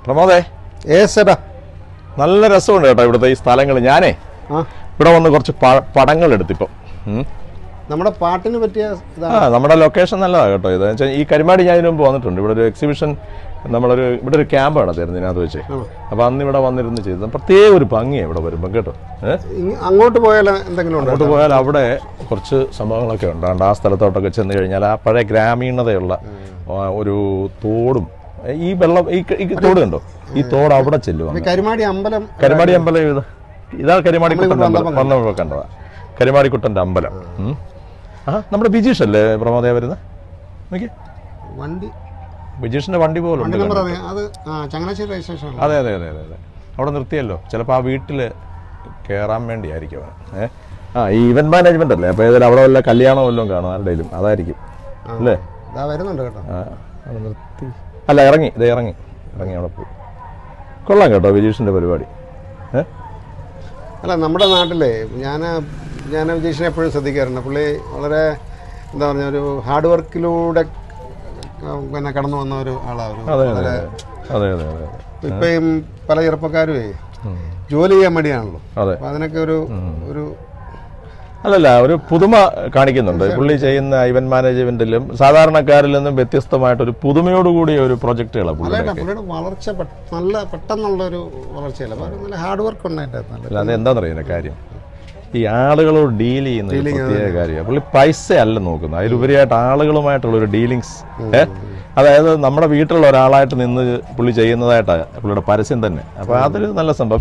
പ്രമോദേ ഏസടാ നല്ല രസമുണ്ട് കേട്ടോ ഇവിടുത്തെ ഈ സ്ഥലങ്ങൾ ഞാനേ ആ ഇവിടെ വന്ന് കുറച്ച് പ- പടങ്ങൾ എടുത്തിപ്പം ഉം. നമ്മുടെ പാട്ടിന് പറ്റിയ ആ ഇതാണ് നമ്മുടെ ലൊക്കേഷൻ നല്ലതാണ് കേട്ടോ ഇത് വെച്ചാൽ ഈ കരിമാടി ഞാൻ ഇതിനു മുമ്പ് വന്നിട്ടുണ്ട് ഇവിടെ ഒരു എക്സിബിഷൻ നമ്മളൊരു ഇവിടെ ഒരു ക്യാമ്പ് നടത്തിയിരുന്നു ഇതിനകത്ത് വെച്ച് അപ്പോൾ അന്ന് ഇവിടെ വന്നിരുന്ന് ചെയ്തത് പ്രത്യേക ഒരു ഭംഗിയാണ് ഇവിടെ വരുമ്പോൾ കേട്ടോ ഏഹ് ഇങ്ങ് അങ്ങോട്ട് പോയാൽ എന്തെങ്കിലും ഉണ്ടോ അങ്ങോട്ട് പോയാൽ അവിടെ കുറച്ച് സംഭവങ്ങളൊക്കെ ഉണ്ട് അതുകൊണ്ട് ആ സ്ഥലത്തോട്ടൊക്കെ ചെന്ന് കഴിഞ്ഞാൽ ആ പഴയ ഗ്രാമീണതയുള്ള ആ, ഒരു തോടും ഈ വെള്ളം ഈ ക- ഈ തോട് കണ്ടോ ഈ തോട് അവിടെ ചെല്ലുവാங்க ഈ കരിമാടി അമ്പലം കരിമാടി അമ്പലം ഇത് ഇതാ കരിമാടിക്കുട്ടൻ്റെ അമ്പലം വന്നപ്പോൾ കണ്ടതാ കരിമാടിക്കുട്ടൻ്റെ അമ്പലം ഉം. ആ നമ്മുടെ ബിജീഷ് അല്ലേ പ്രമോദയ വരുന്നത് നോക്കി വണ്ടി ബിജീഷിന്റെ വണ്ടി പോലും വണ്ടി ഉണ്ട് നമ്പർ അറിയാം അത് ആ ചങ്ങനാശ്ശേരി രജിസ്ട്രേഷൻ ആണ് അതെ അതെ അതെ അതെ അതെ അവിടെ നിർത്തിയല്ലോ ചിലപ്പോൾ ആ വീട്ടിൽ കയറാൻ വേണ്ടിയായിരിക്കും അവൻ ഏ ആ ഈ ഇവന്റ് മാനേജ്മെന്റ് അല്ലേ അപ്പോൾ ഏതായാലും അവിടെ വല്ല കല്യാണം വല്ലതും കാണും ആരുടെയും അതായിരിക്കും അല്ലേ ഇതാ വരുന്നുണ്ട് കേട്ടോ ആ അവിടെ നിർത്തി അല്ല ഇറങ്ങി ഇത് ഇറങ്ങി ഇറങ്ങി അവിടെ പോയി കൊള്ളാം കേട്ടോ വിജീഷിന്റെ പരിപാടി ഏ അല്ല നമ്മുടെ നാട്ടിലെ ഞാൻ ഞാൻ വിജീഷിനെ എപ്പോഴും ശ്രദ്ധിക്കാറുണ്ട് പുള്ളി വളരെ എന്താ പറഞ്ഞ ഒരു ഹാർഡ് വർക്കിലൂടെ പിന്നെ കടന്നു വന്ന ഒരു ആളാണ് ഒരു അതെ അതെ വളരെ അതെ അതെ അതെ അതെ ഇപ്പം പല ചെറുപ്പക്കാരുമേ ജോലി ചെയ്യാൻ മടിയാണല്ലോ അതെ അപ്പം അതിനൊക്കെ ഒരു ഒരു അല്ലല്ല ഒരു പുതുമ കാണിക്കുന്നുണ്ട് പുള്ളി ചെയ്യുന്ന ഇവന്റ് മാനേജ്മെന്റിലും സാധാരണക്കാരിൽ നിന്നും വ്യത്യസ്തമായിട്ട് ഒരു പുതുമയോടുകൂടിയ ഒരു പ്രൊജക്റ്റുകളാണ് പുള്ളി അല്ല പുള്ളിയുടെ വളർച്ച പെ- നല്ല പെട്ടെന്നുള്ള ഒരു വളർച്ചയല്ല അപ്പോൾ നല്ല ഹാർഡ് വർക്ക് ഉണ്ടായിട്ട് നല്ല അല്ല അതെന്താണെന്നറിയുന്ന കാര്യം ഈ ആളുകളോട് ഡീൽ ചെയ്യുന്ന ഒരു പ്രത്യേക കാര്യമാണ് പുള്ളി പൈസ അല്ല നോക്കുന്നത് അതിലുപരിയായിട്ട് ആളുകളുമായിട്ടുള്ള ഒരു ഡീലിങ്സ് അതായത് നമ്മുടെ വീട്ടിലുള്ള ഒരാളായിട്ട് നിന്ന് പുള്ളി ചെയ്യുന്നതായിട്ടാണ് പുള്ളിയുടെ പരസ്യം തന്നെ അപ്പൊ അതൊരു നല്ല സംഭവം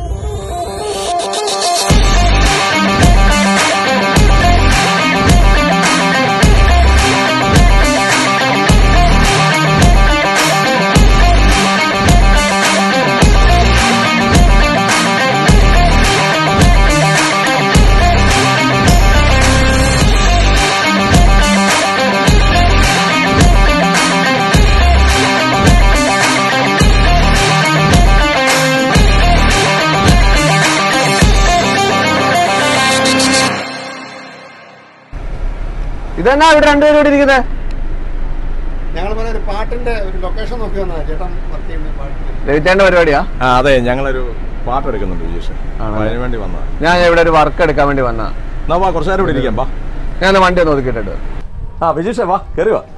ഇതെന്നാ ഇവിടെ രണ്ടുപേരും ഇവിടെ ഇരിക്കുന്നത് ഞങ്ങൾ പറഞ്ഞ ഒരു പാട്ടിന്റെ ഒരു ലൊക്കേഷൻ നോക്കി വന്നതാണ് ചേട്ടൻ വർക്ക് ചെയ്യുന്ന പാട്ടിന് രവിചാന്റെ പരിപാടിയാ ആ അതെ ഞങ്ങളൊരു പാട്ട് എടുക്കുന്നുണ്ട് വിജേഷ് അതിനു വേണ്ടി വന്നതാ ഞാൻ ഇവിടെ ഒരു വർക്ക് എടുക്കാൻ വേണ്ടി വന്ന എന്നാ വാ കുറച്ചു നേരം ഇവിടെ ഇരിക്കാം വാ ഞാൻ ഒന്ന് വണ്ടി ഒന്ന് ഒതുക്കിയിട്ടുണ്ട് ആ വിജേഷേ വാ കയറി വാ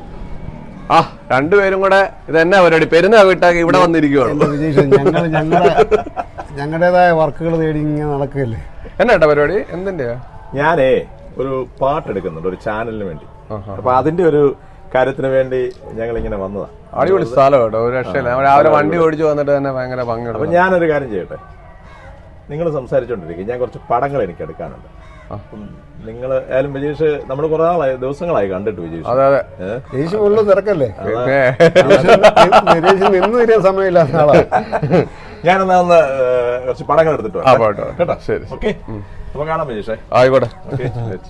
ആ രണ്ടുപേരും കൂടെ ഇത് എന്നാ പരിപാടി പെരുന്നാ വീട്ടാക്കി ഇവിടെ വന്നിരിക്കുവാണ് എന്റെ വിജീഷ് ഞങ്ങൾ ഞങ്ങളുടെ ഞങ്ങളുടേതായ വർക്കുകൾ തേടി ഇങ്ങനെ നടക്കുകയല്ലേ എന്നാ ഏട്ടാ പരിപാടി എന്തിന്റെയാ ഞാനേ ഒരു പാട്ട് എടുക്കുന്നുണ്ട് ഒരു ചാനലിന് വേണ്ടി അപ്പൊ അതിന്റെ ഒരു കാര്യത്തിന് വേണ്ടി ഞങ്ങൾ ഇങ്ങനെ വന്നതാ അടിപൊളി സ്ഥലം കേട്ടോ ഒരു രക്ഷയില്ല നമ്മൾ രാവിലെ വണ്ടി ഓടിച്ചു വന്നിട്ട് തന്നെ ഭയങ്കര അപ്പൊ ഭംഗിയുണ്ട് ഞാനൊരു കാര്യം ചെയ്യട്ടെ നിങ്ങൾ സംസാരിച്ചോണ്ടിരിക്കും ഞാൻ കുറച്ച് പടങ്ങൾ എനിക്ക് എടുക്കാനുണ്ട് അപ്പം നിങ്ങൾ ആയാലും വിജീഷ് നമ്മൾ കുറെ നാളായി ദിവസങ്ങളായി കണ്ടിട്ട് വിജീഷ് അതെ അതെ ഏ? രജീഷ് ഉള്ളു തിരക്കല്ലേ പിന്നെ രജീഷ് നിന്ന് തിരിയാൻ സമയമില്ലാത്ത ആളാണ് ഞാനെന്നാ ഒന്ന് ഏ, കുറച്ച് പടങ്ങൾ എടുത്തിട്ട് ആ, പോട്ടെ, പോട്ടെ. കേട്ടോ ശരി. ഓക്കെ അപ്പൊ കാണാം വിജീഷേ ആയിക്കോട്ടെ ഓക്കെ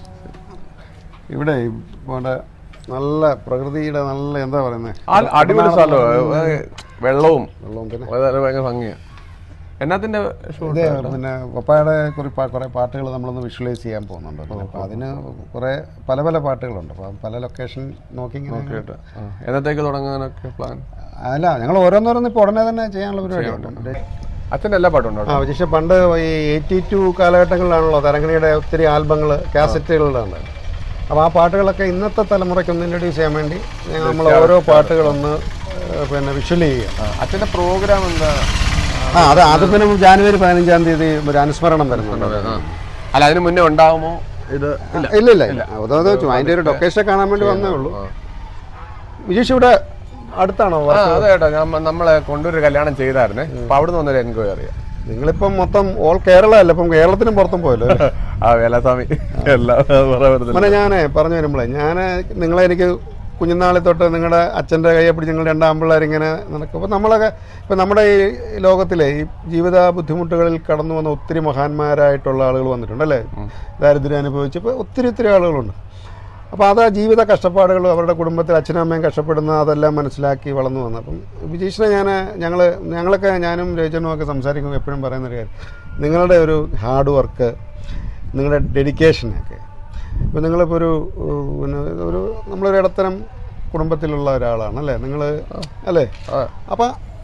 ഇവിടെ ഇവിടെ നല്ല പ്രകൃതിയുടെ നല്ല എന്താ പറയുന്നത് ആ, അടിപൊളി സ്ഥലം വെള്ളവും വെള്ളവും പിന്നെ അത് ഭയങ്കര ഭംഗിയാ എന്നാത്തിന്റെ ഷൂട്ട് ഇത് പിന്നെ പപ്പായുടെ കുറെ പാ- കുറെ പാട്ടുകൾ നമ്മളൊന്ന് വിഷ്വലൈസ് ചെയ്യാൻ പോകുന്നുണ്ട് പിന്നെ അപ്പോൾ അതിന് കുറെ പല പല പാട്ടുകളുണ്ട് അപ്പം പല ലൊക്കേഷൻ നോക്കി ഇങ്ങനെ എന്നത്തേക്ക് തുടങ്ങാനൊക്കെ പ്ലാൻ അല്ല ഞങ്ങൾ ഓരോന്നോരോന്ന് ഇപ്പോൾ ഉടനെ തന്നെ ചെയ്യാനുള്ള പരിപാടിയുണ്ട് അച്ഛന്റെ എല്ലാ പാട്ടും ഉണ്ടോ ആ പക്ഷേ പണ്ട് ഈ എയ്റ്റി ടു കാലഘട്ടങ്ങളിലാണല്ലോ തരംഗിണിയുടെ ഒത്തിരി ആൽബങ്ങൾ കാസറ്റുകളിലാണ് അപ്പോൾ ആ പാട്ടുകളൊക്കെ ഇന്നത്തെ തലമുറയ്ക്ക് ഒന്ന് ഇൻട്രൊഡ്യൂസ് ചെയ്യാൻ വേണ്ടി നമ്മൾ ഓരോ പാട്ടുകളൊന്ന് ഏഹ്, പിന്നെ വിഷ്വൽ ചെയ്യുക അച്ഛന്റെ പ്രോഗ്രാം എന്താ ആ അത് അത് പിന്നെ ജാനുവരി പതിനഞ്ചാം തീയതി ഒരു അനുസ്മരണം വരുന്നുണ്ട് അല്ല അതിന് മുന്നേ ഉണ്ടാവുമോ ഇത് ഇല്ല ഇല്ല ഇല്ല ഇല്ല അതായത് വെച്ചു അതിന്റെ ഒരു ലൊക്കേഷൻ കാണാൻ വേണ്ടി വന്നേ ഉള്ളൂ വിജീഷ് ഇവിടെ അടുത്താണോ ആ അതെ കേട്ടോ ഞാൻ നമ്മളെ കൊണ്ടൊരു കല്യാണം ചെയ്തായിരുന്നേ അപ്പൊ അവിടുന്ന് വന്നൊരു എൻക്വയറി നിങ്ങളിപ്പം മൊത്തം ഓൾ കേരള അല്ല ഇപ്പം കേരളത്തിനും പുറത്തും പോയല്ലോ അല്ലേ? ആ വേലാസ്വാമി എല്ലാം പറയാൻ പറ്റത്തില്ല. മോനെ ഞാൻ പറഞ്ഞു വരുമ്പോഴേ ഞാൻ നിങ്ങളെ എനിക്ക് കുഞ്ഞുനാളിൽ തൊട്ട് നിങ്ങളുടെ അച്ഛൻ്റെ കയ്യെ പിടിച്ച് നിങ്ങൾ രണ്ടാം പിള്ളേരിങ്ങനെ നടക്കും അപ്പോൾ നമ്മളൊക്കെ ഇപ്പം നമ്മുടെ ഈ ലോകത്തിലെ ഈ ജീവിത ബുദ്ധിമുട്ടുകളിൽ കടന്നു വന്ന ഒത്തിരി മഹാന്മാരായിട്ടുള്ള ആളുകൾ വന്നിട്ടുണ്ട് അല്ലേ ദാരിദ്ര്യം അനുഭവിച്ച് ഇപ്പോൾ ഒത്തിരി ഒത്തിരി ആളുകളുണ്ട് അപ്പോൾ അത് ആ ജീവിത കഷ്ടപ്പാടുകൾ അവരുടെ കുടുംബത്തിൽ അച്ഛനും അമ്മയും കഷ്ടപ്പെടുന്ന അതെല്ലാം മനസ്സിലാക്കി വളർന്നു വന്നു അപ്പം വിജീഷിനെ ഞാൻ ഞങ്ങൾ ഞങ്ങളൊക്കെ ഞാനും രചനും ഒക്കെ സംസാരിക്കുമ്പോൾ എപ്പോഴും പറയുന്നൊരു കാര്യം നിങ്ങളുടെ ഒരു ഹാർഡ് വർക്ക് നിങ്ങളുടെ ഡെഡിക്കേഷനൊക്കെ ഇപ്പം നിങ്ങളിപ്പോൾ ഒരു ഏഹ്, പിന്നെ ഒരു നമ്മളൊരു ഇടത്തരം കുടുംബത്തിലുള്ള ഒരാളാണ് അല്ലേ നിങ്ങൾ അല്ലേ അപ്പം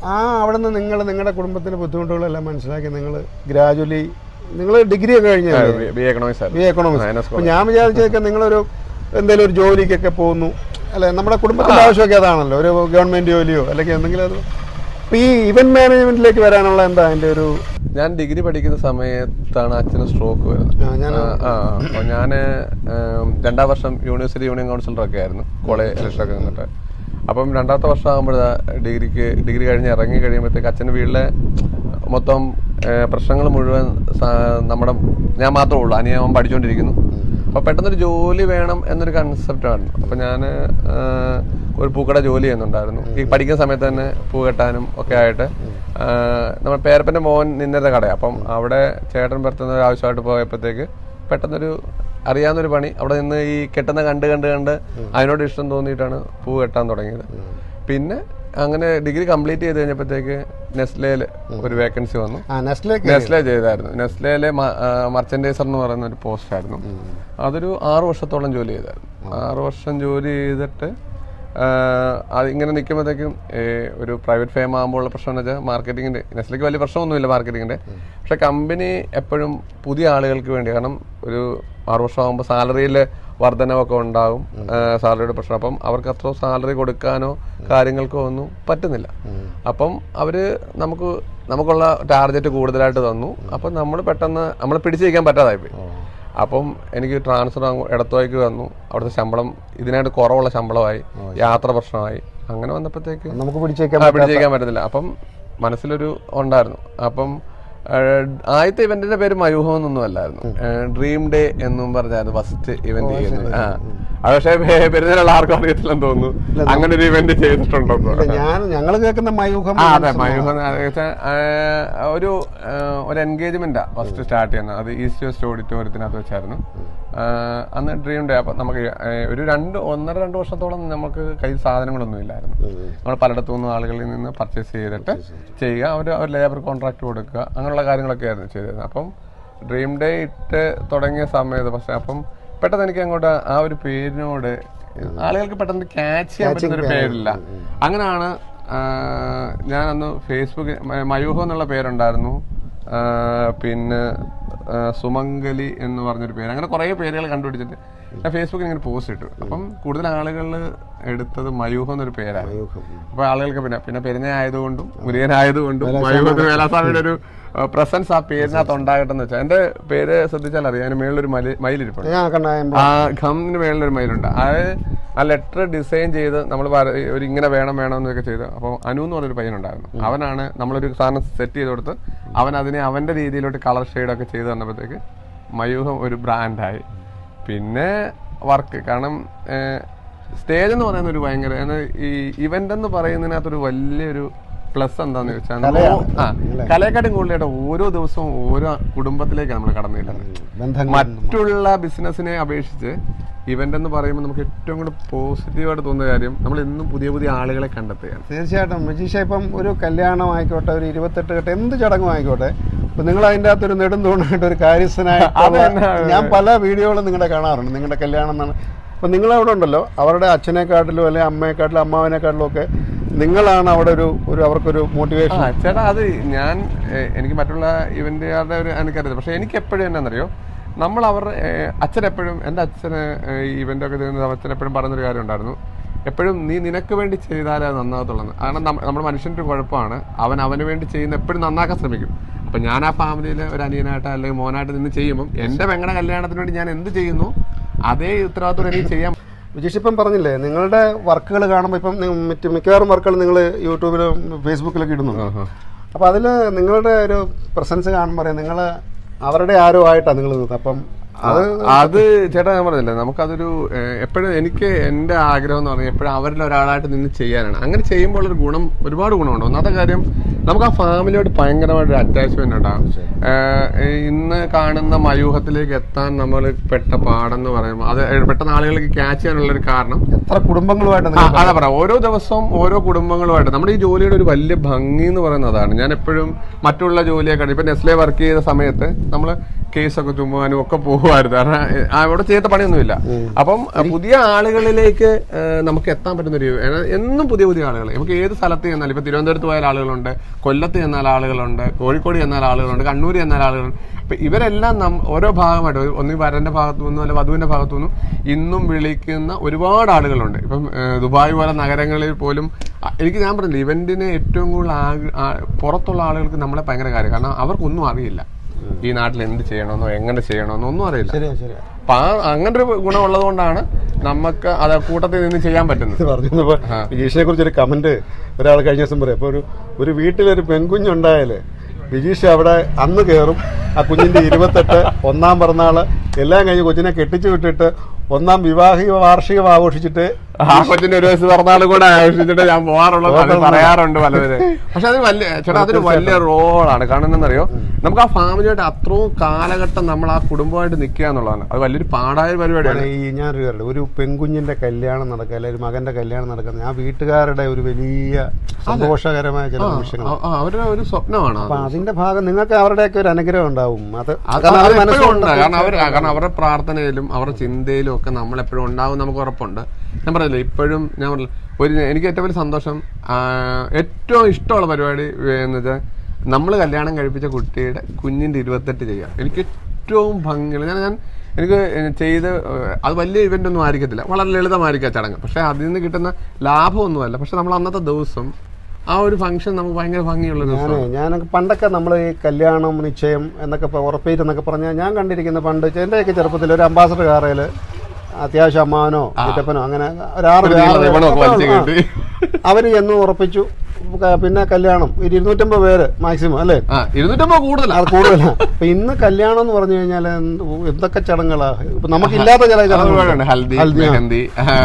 ആ അവിടെ നിന്ന് നിങ്ങൾ നിങ്ങളുടെ കുടുംബത്തിന്റെ ബുദ്ധിമുട്ടുകളെല്ലാം മനസ്സിലാക്കി നിങ്ങൾ ഗ്രാജുവലി നിങ്ങൾ ഡിഗ്രി ഒക്കെ കഴിഞ്ഞല്ലേ B economics B economics NS അപ്പൊ ഞാൻ വിചാരിച്ചതൊക്കെ നിങ്ങളൊരു എന്തെങ്കിലും ഒരു ജോലിക്കൊക്കെ പോകുന്നു അല്ലെ നമ്മുടെ കുടുംബത്തിന്റെ ആവശ്യമൊക്കെ അതാണല്ലോ ഒരു ഗവൺമെന്റ് ജോലിയോ അല്ലെങ്കിൽ എന്തെങ്കിലും അത് അപ്പൊ ഈ ഇവന്റ് മാനേജ്മെന്റിലേക്ക് വരാനുള്ള എന്താ അതിന്റെ ഒരു ഞാൻ ഡിഗ്രി പഠിക്കുന്ന സമയത്താണ് അച്ഛന് സ്ട്രോക്ക് വരുന്നത് ആ, ഞാൻ ആ, ആ അപ്പോൾ ഞാൻ രണ്ടാം വർഷം യൂണിവേഴ്സിറ്റി യൂണിയൻ കൗൺസിലറൊക്കെ ആയിരുന്നു കോളേജ് ഇലക്ഷനൊക്കെ നിന്നിട്ട് അപ്പം രണ്ടാമത്തെ വർഷം ആകുമ്പോഴാണ് ഡിഗ്രിക്ക് ഡിഗ്രി കഴിഞ്ഞ് ഇറങ്ങി കഴിയുമ്പോഴത്തേക്ക് അച്ഛൻ്റെ വീട്ടിലെ മൊത്തം പ്രശ്നങ്ങൾ മുഴുവൻ സ- നമ്മുടെ ഞാൻ മാത്രമേ ഉള്ളൂ അനിയൻ പഠിച്ചുകൊണ്ടിരിക്കുന്നു അപ്പോൾ പെട്ടെന്നൊരു ജോലി വേണം എന്നൊരു കൺസെപ്റ്റാണ് അപ്പോൾ ഞാൻ ഒരു പൂക്കട ജോലി ചെയ്യുന്നുണ്ടായിരുന്നു ഈ പഠിക്കുന്ന സമയത്ത് തന്നെ പൂ കെട്ടാനും ഒക്കെ ആയിട്ട് ആ, നമ്മുടെ പേരപ്പൻ്റെ മോൻ നിന്നിരുന്ന കടയാണ് അപ്പം അവിടെ ചേട്ടൻ പുറത്തുനിന്ന് ഒരു ആവശ്യമായിട്ട് പോയപ്പോഴത്തേക്ക് പെട്ടെന്നൊരു അറിയാവുന്നൊരു പണി അവിടെ നിന്ന് ഈ കെട്ടുന്ന കണ്ട് കണ്ട് കണ്ട് അതിനോട് ഇഷ്ടം തോന്നിയിട്ടാണ് പൂ കെട്ടാൻ തുടങ്ങിയത് പിന്നെ അങ്ങനെ ഡിഗ്രി കംപ്ലീറ്റ് ചെയ്ത് കഴിഞ്ഞപ്പോഴത്തേക്ക് നെസ്ലയിൽ ഒരു വേക്കൻസി വന്നു ആ നെസ്റ്റിലേക്ക് നെസ്ലെ ചെയ്തായിരുന്നു നെസ്ലയിലെ മർച്ചൻഡൈസർ എന്ന് പറയുന്ന ഒരു പോസ്റ്റ് ആയിരുന്നു അതൊരു ആറു വർഷത്തോളം ജോലി ചെയ്തായിരുന്നു ആറു വർഷം ജോലി ചെയ്തിട്ട് ആ, അത് ഇങ്ങനെ നിൽക്കുമ്പോഴത്തേക്കും ഒരു പ്രൈവറ്റ് ഫേം ആകുമ്പോഴുള്ള പ്രശ്നം എന്ന് വെച്ചാൽ മാർക്കറ്റിങ്ങിന്റെ നെസ്ലയ്ക്ക് വലിയ പ്രശ്നമൊന്നുമില്ല മാർക്കറ്റിങ്ങിന്റെ പക്ഷെ കമ്പനി എപ്പോഴും പുതിയ ആളുകൾക്ക് വേണ്ടി കാരണം ഒരു ആറു വർഷം ആകുമ്പോൾ സാലറിയിൽ വർധനവൊക്കെ ഉണ്ടാകും സാലറിയുടെ പ്രശ്നം അപ്പം അവർക്ക് അത്ര സാലറി കൊടുക്കാനോ കാര്യങ്ങൾക്കോ ഒന്നും പറ്റുന്നില്ല അപ്പം അവര് നമുക്ക് നമുക്കുള്ള ടാർഗറ്റ് കൂടുതലായിട്ട് തന്നു അപ്പം നമ്മൾ പെട്ടെന്ന് നമ്മൾ പിടിച്ചു നിൽക്കാൻ പറ്റാതായിപ്പോയി അപ്പം എനിക്ക് ട്രാൻസ്ഫർ ഇടത്തുവായിക്ക് വന്നു അവിടുത്തെ ശമ്പളം ഇതിനായിട്ട് കുറവുള്ള ശമ്പളമായി യാത്ര പ്രശ്നമായി അങ്ങനെ വന്നപ്പോഴത്തേക്ക് നമുക്ക് പിടിച്ചേക്കാൻ ആ, പിടിച്ചേക്കാൻ പറ്റത്തില്ല അപ്പം മനസ്സിലൊരു ഉണ്ടായിരുന്നു അപ്പം ഏഹ്, ആദ്യത്തെ ഇവന്റിന്റെ പേര് മയൂഹം എന്നൊന്നും അല്ലായിരുന്നു ഡ്രീം ഡേ എന്നും പറഞ്ഞായിരുന്നു ഫസ്റ്റ് ഇവന്റ് ചെയ്യുന്നത് ആ അത് പക്ഷേ പെരുന്നാളുള്ള ആർക്കും അറിയത്തില്ലെന്ന് തോന്നുന്നു അങ്ങനെ ഒരു ഇവന്റ് ചെയ്തിട്ടുണ്ടോ ഇല്ല, ഞാൻ ഞങ്ങൾ കേൾക്കുന്ന മയൂഖം ആ അതെ മയൂഹം എന്ന് വെച്ചാൽ, ആ, ഒരു ആ, ഒരു എൻഗേജ്മെന്റാ ഫസ്റ്റ് സ്റ്റാർട്ട് ചെയ്യുന്നത് അത് ഈസ്റ്റ് വെസ്റ്റ് ഓഡിറ്റോറിയത്തിനകത്ത് വെച്ചായിരുന്നു ആ, അന്ന് ഡ്രീം ഡേ അപ്പൊ നമുക്ക് ആ, ഒരു രണ്ട് ഒന്നര രണ്ട് വർഷത്തോളം നമുക്ക് കയ്യിൽ സാധനങ്ങളൊന്നും ഇല്ലായിരുന്നു നമ്മൾ പലയിടത്തു നിന്നും ആളുകളിൽ നിന്ന് പർച്ചേസ് ചെയ്തിട്ട് ചെയ്യുക അവർ അവർ ലേബർ കോൺട്രാക്ട് കൊടുക്കുക അങ്ങനെയുള്ള കാര്യങ്ങളൊക്കെ ആയിരുന്നു ചെയ്തത് അപ്പം ഡ്രീം ഡേ ഇട്ട് തുടങ്ങിയ സമയത്ത് പക്ഷെ അപ്പം പെട്ടെന്ന് എനിക്ക് അങ്ങോട്ട് ആ ഒരു പേരിനോട് ആളുകൾക്ക് പെട്ടെന്ന് ക്യാച്ച് ചെയ്യാൻ പറ്റുന്ന ഒരു പേരില്ല അങ്ങനെയാണ് ഞാൻ അന്ന് ഫേസ്ബുക്ക് മയൂഹം എന്നുള്ള പേരുണ്ടായിരുന്നു ആ, പിന്നെ ആ, സുമംഗലി എന്ന് പറഞ്ഞൊരു പേര് അങ്ങനെ കുറേ പേരുകൾ കണ്ടുപിടിച്ചിട്ട് ഞാൻ ഫേസ്ബുക്കിൽ ഇങ്ങനെ പോസ്റ്റ് ഇട്ടു അപ്പം കൂടുതൽ ആളുകൾ എടുത്തത് മയൂഹം എന്നൊരു പേരാണ് അപ്പൊ ആളുകൾക്ക് പിന്നെ പിന്നെ പെരുന്ന ആയതുകൊണ്ടും മുരുകനായതുകൊണ്ടും മയൂഹത്തിന് വേലാസ്വാമിയുടെ ഒരു പ്രസൻസ് ആ പേരിനകത്ത് ഉണ്ടാകട്ടെ എന്ന് വെച്ചാൽ എന്റെ പേര് ശ്രദ്ധിച്ചാൽ അറിയാം അതിന് മേളിലൊരു മലി മയിലിരിപ്പുണ്ട് ഞാൻ കണ്ടായ ആ ഖമ്മിന് മേളിലൊരു മയിലുണ്ട് അത് ആ ലെറ്റർ ഡിസൈൻ ചെയ്ത് നമ്മൾ ഒരു ഇങ്ങനെ വേണം വേണം എന്നൊക്കെ ചെയ്ത് അപ്പോൾ അനു എന്ന് പറഞ്ഞൊരു പയ്യനുണ്ടായിരുന്നു അവനാണ് നമ്മളൊരു സാധനം സെറ്റ് ചെയ്ത് കൊടുത്ത് അവൻ അതിനെ അവന്റെ രീതിയിലോട്ട് കളർ ഷെയ്ഡൊക്കെ ചെയ്ത് തന്നപ്പോഴത്തേക്ക് മയൂഹം ഒരു ബ്രാൻഡായി പിന്നെ വർക്ക് കാരണം സ്റ്റേജ് എന്ന് പറയുന്ന ഒരു ഭയങ്കര എന്നാൽ ഈ ഇവന്റ് എന്ന് പറയുന്നതിനകത്തൊരു വലിയൊരു പ്ലസ് എന്താന്ന് ചോദിച്ചാൽ നമ്മൾ- ആ കലയെക്കാട്ടും കൂടുതലായിട്ട് ഓരോ ദിവസവും ഓരോ കുടുംബത്തിലേക്കാണ് നമ്മൾ കടന്നു ചെല്ലുന്നത് ബന്ധങ്ങൾ മറ്റുള്ള ബിസിനസ്സിനെ അപേക്ഷിച്ച് ഇവന്റ് എന്ന് പറയുമ്പോൾ നമുക്ക് ഏറ്റവും കൂടെ പോസിറ്റീവായിട്ട് തോന്നുന്ന കാര്യം നമ്മൾ എന്നും പുതിയ പുതിയ ആളുകളെ കണ്ടെത്തുകയാണ് തീർച്ചയായിട്ടും മജീഷ ഇപ്പം ഒരു കല്യാണം ആയിക്കോട്ടെ ഒരു ഇരുപത്തെട്ട് കെട്ട് എന്ത് ചടങ്ങും ആയിക്കോട്ടെ ഇപ്പൊ നിങ്ങൾ അതിൻ്റെ അകത്ത് ഒരു നെടുന്തൂണായിട്ട് ഒരു കാര്യസ്ഥനായിട്ട് ഞാൻ പല വീഡിയോകളും നിങ്ങളുടെ കാണാറുണ്ട് നിങ്ങളുടെ കല്യാണം എന്നാണ് അപ്പൊ നിങ്ങൾ അവിടെ ഉണ്ടല്ലോ അവരുടെ അച്ഛനെക്കാട്ടിലും അല്ലെങ്കിൽ അമ്മയെക്കാട്ടിലും അമ്മാവനെക്കാട്ടിലും ഒക്കെ നിങ്ങളാണ് അവിടെ ഒരു ഒരു അവർക്കൊരു മോട്ടിവേഷൻ ആ ചേട്ടാ അത് ഞാൻ ഏഹ്, എനിക്ക് മറ്റുള്ള ഇവന്റുകാരുടെ ഒരു എനിക്കറിയില്ല പക്ഷെ എനിക്ക് എപ്പോഴും എന്നാന്നറിയോ നമ്മൾ അവർ അച്ഛൻ എപ്പോഴും എൻ്റെ അച്ഛന് ഏഹ്, ഈ ഇവന്റ് ഒക്കെ ചെയ്യുന്നത് അച്ഛൻ എപ്പോഴും പറയുന്നൊരു കാര്യം ഉണ്ടായിരുന്നു എപ്പോഴും നീ നിനക്ക് വേണ്ടി ചെയ്താലേ അത് നന്നാകത്തുള്ളൂ കാരണം നമ്മ- നമ്മുടെ മനുഷ്യൻ്റെ ഒരു കുഴപ്പമാണ് അവൻ അവന് വേണ്ടി ചെയ്യുന്ന എപ്പോഴും നന്നാക്കാൻ ശ്രമിക്കും അപ്പൊ ഞാൻ ആ ഫാമിലിയിൽ ഒരു അനിയനായിട്ട് അല്ലെങ്കിൽ മോനായിട്ട് നിന്ന് ചെയ്യുമ്പോൾ എൻ്റെ പെങ്ങളുടെ കല്യാണത്തിന് വേണ്ടി ഞാൻ എന്ത് ചെയ്യുന്നു അതേ ഉത്തരവാദിത്തോടെ എനിക്ക് ചെയ്യാൻ വിജീഷ് ഇപ്പം പറഞ്ഞില്ലേ നിങ്ങളുടെ വർക്കുകൾ കാണുമ്പോൾ ഇപ്പം നി- മറ്റ് മിക്കവാറും വർക്കുകൾ നിങ്ങൾ യൂട്യൂബിലും ഫേസ്ബുക്കിലൊക്കെ ഇടുന്നുണ്ട് അപ്പോൾ അതിൽ നിങ്ങളുടെ ഒരു പ്രസൻസ് കാണുമ്പോൾ പറയാം നിങ്ങൾ അവരുടെ ആരോ ആയിട്ടാണ് നിങ്ങൾ നിൽക്കുന്നത് അപ്പം അത് അത് ചേട്ടാ ഞാൻ പറഞ്ഞില്ലേ നമുക്കതൊരു എപ്പോഴും എനിക്ക് എന്റെ ആഗ്രഹം എന്ന് പറഞ്ഞാൽ എപ്പോഴും അവരിൽ ഒരാളായിട്ട് നിന്ന് ചെയ്യാനാണ് അങ്ങനെ ചെയ്യുമ്പോൾ ഒരു ഗുണം ഒരുപാട് ഗുണമുണ്ട് ഒന്നാമത്തെ കാര്യം നമുക്ക് ആ ഫാമിലിയോട് ഭയങ്കരമായിട്ട് അറ്റാച്ച്മെന്റ് ഉണ്ടാകും ഏഹ് ഇന്ന് കാണുന്ന മയൂഹത്തിലേക്ക് എത്താൻ നമ്മൾ പെട്ട പാടെന്ന് പറയുമ്പോൾ അത് പെട്ടെന്ന് ആളുകൾക്ക് ക്യാച്ച് ചെയ്യാനുള്ള ഒരു കാരണം എത്ര കുടുംബങ്ങളുമായിട്ട് ആ, നിങ്ങൾ അതാ പറയാം ഓരോ ദിവസവും ഓരോ കുടുംബങ്ങളുമായിട്ട് നമ്മുടെ ഈ ജോലിയുടെ ഒരു വലിയ ഭംഗി എന്ന് പറയുന്നതാണ് ഞാൻ എപ്പോഴും മറ്റുള്ള ജോലിയൊക്കെ ഇപ്പൊ നെസ്ലെ വർക്ക് ചെയ്ത സമയത്ത് നമ്മൾ കേസൊക്കെ ചുമ്മാനും ഒക്കെ പോകുമായിരുന്നു കാരണം ഏഹ്, ആ, അവിടെ ചെയ്യാത്ത പണിയൊന്നുമില്ല അപ്പം അഹ്, പുതിയ ആളുകളിലേക്ക് ഏഹ്, നമുക്ക് എത്താൻ പറ്റുന്ന ഒരു ഏഹ്, എന്നും പുതിയ പുതിയ ആളുകൾ നമുക്ക് ഏത് സ്ഥലത്ത് ചെന്നാലും ഇപ്പൊ തിരുവനന്തപുരത്ത് പോയാൽ ആളുകളുണ്ട് കൊല്ലത്ത് ചെന്നാൽ ആളുകളുണ്ട് കോഴിക്കോട് ചെന്നാൽ ആളുകളുണ്ട് കണ്ണൂർ ചെന്നാൽ ആളുകളുണ്ട് അപ്പൊ ഇവരെല്ലാം നം ഓരോ ഭാഗമായിട്ട് ഒരു- ഒന്നീ വരന്റെ ഭാഗത്തു നിന്നും അല്ലെ വധുവിന്റെ ഭാഗത്തു നിന്നും ഇന്നും വിളിക്കുന്ന ഒരുപാട് ആളുകളുണ്ട് ഇപ്പം ഏഹ്, ദുബായ് പോലെ നഗരങ്ങളിൽ പോലും അ- എനിക്ക് ഞാൻ പറഞ്ഞില്ല ഇവന്റിന് ഏറ്റവും കൂടുതൽ ആഗ്ര- ആ- പുറത്തുള്ള ആളുകൾക്ക് നമ്മളെ ഭയങ്കര കാര്യം കാരണം അവർക്കൊന്നും അറിയില്ല ഈ നാട്ടിൽ എന്ത് ചെയ്യണമെന്നോ എങ്ങനെ ചെയ്യണമെന്നോ ഒന്നും അറിയില്ല ശരിയാ ശരിയാ അപ്പൊ ആ അങ്ങനെ ഒരു ഗുണം ഉള്ളത് കൊണ്ടാണ് നമുക്ക് അത് കൂട്ടത്തിൽ നിന്ന് ചെയ്യാൻ പറ്റുന്നത് പറഞ്ഞപ്പോ വിജീഷിനെ കുറിച്ച് ഒരു കമന്റ് ഒരാൾ കഴിഞ്ഞ ദിവസം പറയും അപ്പൊ ഒരു ഒരു വീട്ടിലൊരു പെൺകുഞ്ഞുണ്ടായാല് വിജീഷ് അവിടെ അന്ന് കയറും ആ കുഞ്ഞിന്റെ ഇരുപത്തെട്ട് ഒന്നാം പിറന്നാള് എല്ലാം കഴിഞ്ഞ് കൊച്ചിനെ കെട്ടിച്ചു വിട്ടിട്ട് ഒന്നാം വിവാഹിക വാർഷികം ആഘോഷിച്ചിട്ട് ആ കൊച്ചിന്റെ ഒരു വയസ്സ് പിറന്നാളും കൂടെ ആഘോഷിച്ചിട്ട് ഞാൻ പോകാറുള്ളത് അത് പറയാറുണ്ട് പലവര് പക്ഷെ അത് വലിയ ചേട്ടാ അതൊരു വലിയ റോളാണ് കാരണം എന്നറിയോ നമുക്ക് ആ ഫാമിലിയായിട്ട് അത്രയും കാലഘട്ടം നമ്മൾ ആ കുടുംബമായിട്ട് നിൽക്കുക എന്നുള്ളതാണ് അത് വലിയൊരു പാടായ പരിപാടിയാണ് ഈ ഞാനൊരു കാര്യം ഒരു പെൺകുഞ്ഞിന്റെ കല്യാണം നടക്കുക അല്ലെങ്കിൽ ഒരു മകന്റെ കല്യാണം നടക്കുന്ന ആ വീട്ടുകാരുടെ ഒരു വലിയ സന്തോഷകരമായ ചില നിമിഷങ്ങൾ ആ, ആ, അവരുടെ ഒരു സ്വപ്നമാണ് അത്. അപ്പൊ അതിന്റെ ഭാഗം നിങ്ങൾക്ക് അവരുടെയൊക്കെ ഒരു അനുഗ്രഹം ഉണ്ടാവും അത് അത് കാരണം അത് അത് എപ്പോഴും മനസ്സിലുണ്ട്. ഉണ്ട് കാരണം അവർ കാരണം അവരുടെ പ്രാർത്ഥനയിലും അവരുടെ ചിന്തയിലും ഒക്കെ നമ്മൾ എപ്പോഴും ഉണ്ടാവും നമുക്ക് ഉറപ്പുണ്ട് ഞാൻ പറഞ്ഞില്ലേ ഇപ്പോഴും ഞാൻ പറഞ്ഞില്ല ഒരു എനിക്ക് ഏറ്റവും വലിയ സന്തോഷം ആ, ഏറ്റവും ഇഷ്ടമുള്ള പരിപാടി എന്ന് വെച്ചാൽ നമ്മൾ കല്യാണം കഴിപ്പിച്ച കുട്ടിയുടെ കുഞ്ഞിന്റെ ഇരുപത്തെട്ട് ചെയ്യാം എനിക്ക് ഏറ്റവും ഭംഗിയുള്ള ഞാൻ ഞാൻ എനിക്ക് ചെയ്ത് ഏഹ്, അത് വലിയ ഇവന്റ് ഒന്നും ആയിരിക്കത്തില്ല വളരെ ലളിതമായിരിക്കും ആ ചടങ്ങ് പക്ഷെ അതിൽ നിന്ന് കിട്ടുന്ന ലാഭമൊന്നുമല്ല പക്ഷെ നമ്മൾ അന്നത്തെ ദിവസം ആ ഒരു ഫംഗ്ഷൻ നമുക്ക് ഭയങ്കര ഭംഗിയുള്ള ഒരു ഞാനേ ഞാൻ പണ്ടൊക്കെ നമ്മൾ ഈ കല്യാണം നിശ്ചയം എന്നൊക്കെ ഇപ്പൊ ഉറപ്പേറ്റ് എന്നൊക്കെ പറഞ്ഞാൽ ഞാൻ കണ്ടിരിക്കുന്ന പണ്ട് എൻ്റെയൊക്കെ ചെറുപ്പത്തിൽ ഒരു അംബാസഡർ കാറയിൽ അത്യാവശ്യം അമ്മാവനോ ചിറ്റപ്പനോ അങ്ങനെ ഒരു ആറ് ഒരു പേര് റിബണൊക്കെ വലിച്ച് കെട്ടി. അവർ ചെന്ന് ഉറപ്പിച്ചു ക- പിന്നെ കല്യാണം ഒരു ഇരുന്നൂറ്റമ്പത് പേര് മാക്സിമം അല്ലേ ആ ഇരുന്നൂറ്റമ്പത് കൂടുതലാണ് അത് കൂടുതലാണ് അപ്പൊ ഇന്ന് കല്യാണം എന്ന് പറഞ്ഞു കഴിഞ്ഞാൽ എന്തൊക്കെ ചടങ്ങുകളാ ഇപ്പൊ നമുക്കില്ലാത്ത ചില ഒരുപാടുണ്ട് ചടങ്ങുകൾ ഹൽദി ഹൽദി, ആ. Mehndi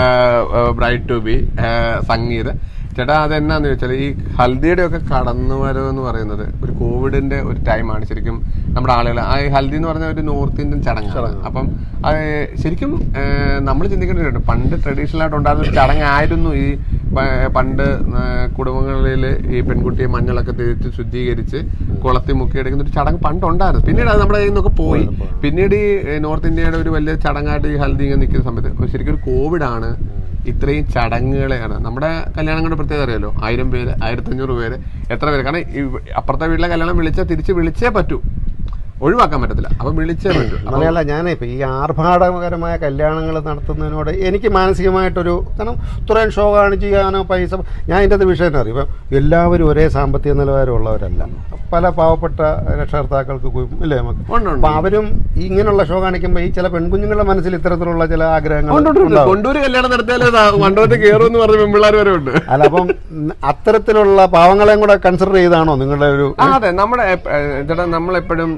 bride to be sangeet ചേട്ടാ അതെന്നാന്ന് വെച്ചാൽ ഈ ഹൽദിയുടെ ഒക്കെ കടന്നു വരവ് എന്ന് പറയുന്നത് ഒരു കോവിഡിന്റെ ഒരു ടൈമാണ് ശരിക്കും നമ്മുടെ ആളുകൾ ആ ഈ ഹൽദി എന്ന് പറഞ്ഞ ഒരു നോർത്ത് ഇന്ത്യൻ ചടങ്ങാണ് അപ്പം അത് ശരിക്കും നമ്മൾ ചിന്തിക്കേണ്ടതുണ്ട് പണ്ട് ട്രഡീഷണൽ ആയിട്ട് ഉണ്ടായിരുന്ന ഒരു ചടങ്ങായിരുന്നു ഈ പ- പണ്ട് കുടുംബങ്ങളിൽ ഈ പെൺകുട്ടിയെ മഞ്ഞളൊക്കെ തേച്ച് ശുദ്ധീകരിച്ച് കുളത്തി മുക്കിയെടുക്കുന്ന ഒരു ചടങ്ങ് പണ്ടുണ്ടായിരുന്നു പിന്നീട് അത് നമ്മുടെ കയ്യിൽ നിന്നൊക്കെ പോയി പിന്നീട് ഈ നോർത്ത് ഇന്ത്യയുടെ ഒരു വലിയ ചടങ്ങായിട്ട് ഈ ഹൽദി ഇങ്ങനെ നിൽക്കുന്ന സമയത്ത് ശരിക്കും ഒരു കോവിഡാണ് ഇത്രയും ചടങ്ങുകളെയാണ് നമ്മുടെ കല്യാണങ്ങളുടെ പ്രത്യേകത അറിയാലോ ആയിരം പേര് ആയിരത്തഞ്ഞൂറ് പേര് എത്ര പേര് കാരണം ഈ അപ്പുറത്തെ വീട്ടിലെ കല്യാണം വിളിച്ചാൽ തിരിച്ച് വിളിച്ചേ പറ്റൂ ഒഴിവാക്കാൻ പറ്റത്തില്ല അപ്പൊ വിളിച്ചേ പറ്റൂ അപ്പൊ അങ്ങനെയല്ല ഞാനേ ഇപ്പൊ ഈ ആർഭാടകരമായ കല്യാണങ്ങൾ നടത്തുന്നതിനോട് എനിക്ക് മാനസികമായിട്ടൊരു കാരണം ഇത്രയും ഷോ കാണിച്ച് ചെയ്യാനോ പൈസ ഞാൻ ഇതിൻ്റെ അത് വിഷയം അറിയും ഇപ്പം എല്ലാവരും ഒരേ സാമ്പത്തിക നിലവാരമുള്ളവരല്ല പല പാവപ്പെട്ട രക്ഷകർത്താക്കൾക്ക് കു- ഇല്ലേ നമുക്ക് ഉണ്ട്, ഉണ്ട്. അപ്പൊ അവരും ഈ ഇങ്ങനെയുള്ള ഷോ കാണിക്കുമ്പോൾ ഈ ചില പെൺകുഞ്ഞുങ്ങളുടെ മനസ്സിൽ ഇത്തരത്തിലുള്ള ചില ആഗ്രഹങ്ങൾ ഉണ്ട്, ഉണ്ട്, ഉണ്ട്. ഉണ്ടാവും. കൊണ്ടൂര് കല്യാണം നടത്തിയാലേ മണ്ഡപത്തിൽ കയറും എന്ന് പറഞ്ഞ പെൺപിള്ളേർ വരെ ഉണ്ട് അല്ല അപ്പം അത്തരത്തിലുള്ള പാവങ്ങളെയും കൂടെ കൺസിഡർ ചെയ്താണോ നിങ്ങളുടെ ഒരു ആ, അതെ നമ്മുടെ എപ്പ- ഏ, ചേട്ടാ നമ്മളെപ്പോഴും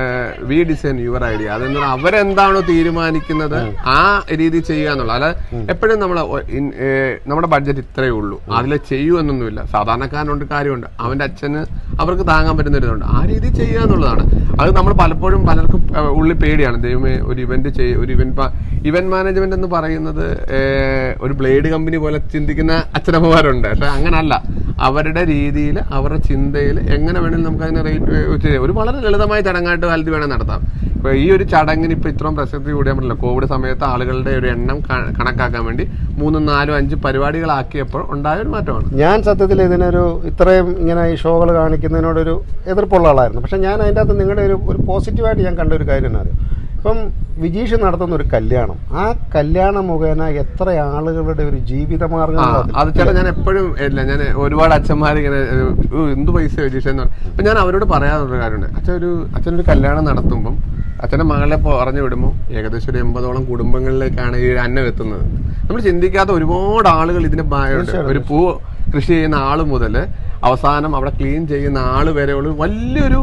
വി ഡിസൈൻ യുവർ ഐഡിയ അതെന്ന് പറഞ്ഞാൽ അവരെന്താണോ തീരുമാനിക്കുന്നത് ആ രീതി ചെയ്യുക എന്നുള്ള അല്ല എപ്പോഴും നമ്മൾ നമ്മുടെ ബഡ്ജറ്റ് ഇത്രയേ ഉള്ളൂ അതിൽ ചെയ്യൂ എന്നൊന്നുമില്ല സാധാരണക്കാരനുണ്ട് കാര്യമുണ്ട് അവന്റെ അച്ഛന് അവർക്ക് താങ്ങാൻ പറ്റുന്ന ഒരു ഇതുണ്ട് ആ രീതി ചെയ്യുക എന്നുള്ളതാണ് അത് നമ്മൾ പലപ്പോഴും പലർക്കും ഏ, ഉള്ളിൽ പേടിയാണ് ദൈവമേ ഒരു ഇവന്റ് ചെയ്യ ഒരു ഇവന്റ് ഇവന്റ് മാനേജ്മെന്റ് എന്ന് പറയുന്നത് ഏ, ഒരു ബ്ലേഡ് കമ്പനി പോലെ ചിന്തിക്കുന്ന അച്ഛനമ്മമാരുണ്ട് പക്ഷെ അങ്ങനല്ല അവരുടെ രീതിയിൽ അവരുടെ ചിന്തയിൽ എങ്ങനെ വേണമെങ്കിലും നമുക്ക് അതിനെ റേറ്റ് ചെയ്യാം ഒരു വളരെ ലളിതമായ ചടങ്ങായിട്ട് കാലത്ത് വേണം നടത്താം ഇപ്പൊ ഈ ഒരു ചടങ്ങിന് ഇപ്പൊ ഇത്രയും പ്രസക്തി കൂടിയാൻ പറ്റില്ല കോവിഡ് സമയത്ത് ആളുകളുടെ ഒരു എണ്ണം ക- കണക്കാക്കാൻ വേണ്ടി മൂന്നും നാലും അഞ്ച് പരിപാടികളാക്കിയപ്പോൾ ഉണ്ടായ ഒരു മാറ്റമാണ് ഞാൻ സത്യത്തിൽ ഇതിനൊരു ഇത്രയും ഇങ്ങനെ ഈ ഷോകൾ കാണിക്കുന്നതിനോടൊരു എതിർപ്പുള്ള ആളായിരുന്നു പക്ഷെ ഞാൻ അതിൻ്റെ അകത്ത് നിങ്ങളുടെ ഒരു ഒരു പോസിറ്റീവായിട്ട് ഞാൻ കണ്ട ഒരു കാര്യം എന്നാ അറിയോ ഇപ്പം വിജീഷ് നടത്തുന്ന ഒരു കല്യാണം ആ കല്യാണം മുഖേന എത്ര ആളുകളുടെ ഒരു ജീവിതമാർഗം ആ, അത് ചേട്ടാ ഞാൻ എപ്പോഴും ഇല്ല ഞാൻ ഒരുപാട് അച്ഛന്മാർ ഇങ്ങനെ ഏഹ്, "ഓ, എന്ത് പൈസ രജിസ്റ്റർ അപ്പൊ ഞാൻ അവരോട് പറയാനുള്ള കാര്യമുണ്ട് അച്ഛൻ ഒരു അച്ഛനൊരു കല്യാണം നടത്തുമ്പം അച്ഛൻ്റെ മകളെ പറഞ്ഞു വിടുമ്പോൾ ഏകദേശം ഒരു എൺപതോളം കുടുംബങ്ങളിലേക്കാണ് ഈ അന്നം എത്തുന്നത് നമ്മൾ ചിന്തിക്കാത്ത ഒരുപാട് ആളുകൾ ഇതിന് ഭാഗമുണ്ട് ഒരു പൂ കൃഷി ചെയ്യുന്ന ആള് മുതൽ അവസാനം അവിടെ ക്ലീൻ ചെയ്യുന്ന ആള് വരെയുള്ള വലിയൊരു